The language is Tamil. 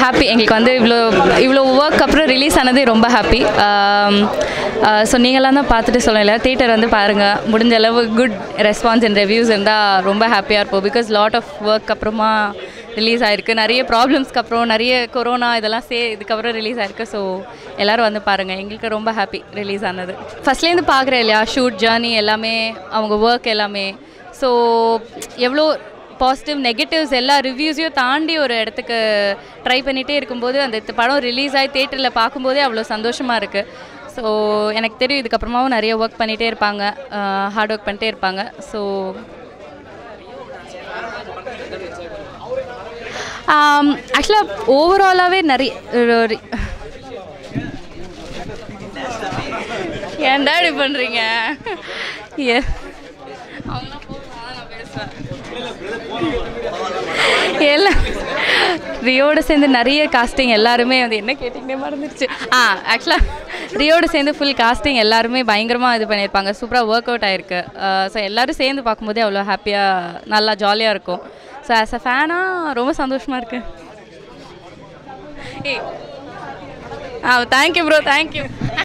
ஹாப்பி எங்களுக்கு வந்து இவ்வளோ இவ்வளோ ஒர்க் அப்புறம் ரிலீஸ் ஆனதே ரொம்ப ஹாப்பி ஸோ நீங்களாம் தான் பார்த்துட்டு சொல்லல தேட்டர் வந்து பாருங்கள் முடிஞ்ச அளவு குட் ரெஸ்பான்ஸ் அண்ட் ரிவ்யூஸ் இருந்தால் ரொம்ப ஹாப்பியாக இருப்போம் பிகாஸ் லாட் ஆஃப் ஒர்க் அப்புறமா ரிலீஸ் ஆயிருக்கு நிறைய ப்ராப்ளம்ஸ்க்கு அப்புறம் நிறைய கொரோனா இதெல்லாம் சே இதுக்கப்புறம் ரிலீஸ் ஆயிருக்கு ஸோ எல்லோரும் வந்து பாருங்கள் எங்களுக்கு ரொம்ப ஹாப்பி ரிலீஸ் ஆனது ஃபஸ்ட்லேருந்து பார்க்குறேன் இல்லையா ஷூட் ஜேர்னி எல்லாமே அவங்க ஒர்க் எல்லாமே ஸோ எவ்வளோ பாசிட்டிவ் நெகட்டிவ்ஸ் எல்லா ரிவ்யூஸையும் தாண்டி ஒரு இடத்துக்கு ட்ரை பண்ணிகிட்டே இருக்கும்போது அந்த த- படம் ரிலீஸ் ஆகி தேட்டரில் பார்க்கும்போதே அவ்வளோ சந்தோஷமாக இருக்குது ஸோ எனக்கு தெரியும் இதுக்கப்புறமாவும் நிறைய ஒர்க் பண்ணிகிட்டே இருப்பாங்க ஹார்ட் ஒர்க் பண்ணிட்டே இருப்பாங்க ஸோ ஆக்சுவலாக ஓவராலாகவே நிறைய ஒரு- ஏன்டா இப்படி பண்ணுறீங்க ஏ அவங்களாம் போகணும் நான் பேசுவேன் எல்லாம் ரியோட சேர்ந்து நிறைய காஸ்டிங் எல்லாருமே வந்து என்ன கேட்டிங்கனே மறந்துடுச்சு ஆ ஆக்சுவலாக ரியோட சேர்ந்து ஃபுல் காஸ்டிங் எல்லாருமே பயங்கரமாக இது பண்ணியிருப்பாங்க சூப்பராக ஒர்க் அவுட் ஆயிருக்கு ஸோ எல்லாரும் சேர்ந்து பார்க்கும்போதே அவ்வளோ ஹாப்பியாக நல்லா ஜாலியாக இருக்கும் ஸோ ஆஸ் அ ஃபேனாக ரொம்ப சந்தோஷமாக இருக்கு ஏய் ஆ தேங்க்யூ ப்ரோ தேங்க்யூ